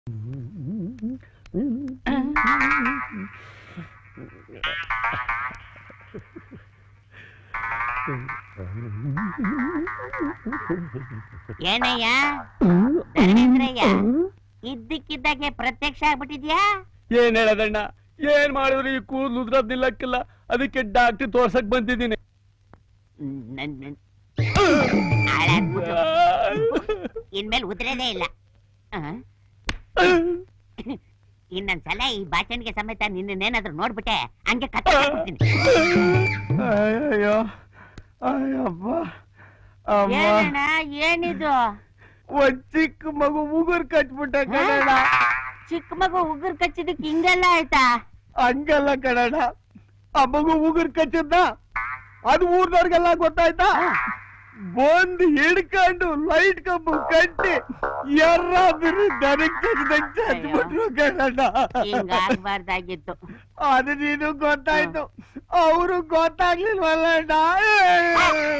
ಏನಯ್ಯ ಧರ್ಮೇಂದ್ರಯ್ಯ ಇದ್ದಕ್ಕಿದ್ದಾಗೆ ಪ್ರತ್ಯಕ್ಷ ಆಗ್ಬಿಟ್ಟಿದ್ಯಾ ಏನ್ ಹೇಳದಣ್ಣ ಏನ್ ಮಾಡಿದ್ರು ಈ ಕೂದಲು ಉದ್ರದ್ ನಿಲ್ಲಕ್ಕಿಲ್ಲ ಅದಕ್ಕೆ ಡಾಕ್ಟರ್ ತೋರ್ಸಕ್ ಬಂದಿದ್ದೀನಿ ನನ್- ನನ್- ಹಾಳಾಗ್ಬಿಟ್ಟು. ಇನ್ಮೇಲೆ ಉದ್ರೇದೇ ಇಲ್ಲ ಆ? ಇನ್ನೊಂದ್ಸಲ ಈ ಬಾಚಣಿಗೆ ಸಮೇತ ನಿನ್ನೇನಾದ್ರೂ ನೋಡ್ಬಿಟ್ಟೆ ಹಂಗೆ ಕತ್ತೆ ಅಯ್ಯೋ ಅಯ್ಯಪ್ಪ ಅಮ್ಮ ಏನಣ್ಣ ಏನಿದು ಒಂದ್ ಚಿಕ್ಕ ಮಗು ಉಗುರ್ ಕಟ್ಬಿಟ್ಟೆ ಕಣಣ್ಣ ಚಿಕ್ಕ ಮಗು ಉಗುರ್ ಕಚ್ಚಿದಕ್ಕೆ ಹಿಂಗೆಲ್ಲ ಆಯ್ತಾ ಹಂಗಲ್ಲ ಕಣಣ್ಣ ಆ ಮಗು ಉಗುರ್ ಕಚ್ಚಿದ್ದ ಅದು ಊರ್ದವ್ರಿಗೆಲ್ಲ ಗೊತ್ತಾಯ್ತಾ ಬಂದು ಹಿಡ್ಕೊಂಡು ಲೈಟ್ ಕಂಬ ಕಟ್ಟಿ ಎರ್ರಾದ್ರು ದನಕ್ ಚಚ್ದಂಗ್ ಚಚ್ಬಿಟ್ರು ಕಣಣ್ಣ ಹಿಂಗಾಗ್ಬಾರ್ದಾಗಿತ್ತು ಅದು ನೀನು ಗೊತ್ತಾಯ್ತು ಅವರು ಗೊತ್ತಾಗ್ಲಿಲ್ವಲ್ಲ ಅಣ್ಣ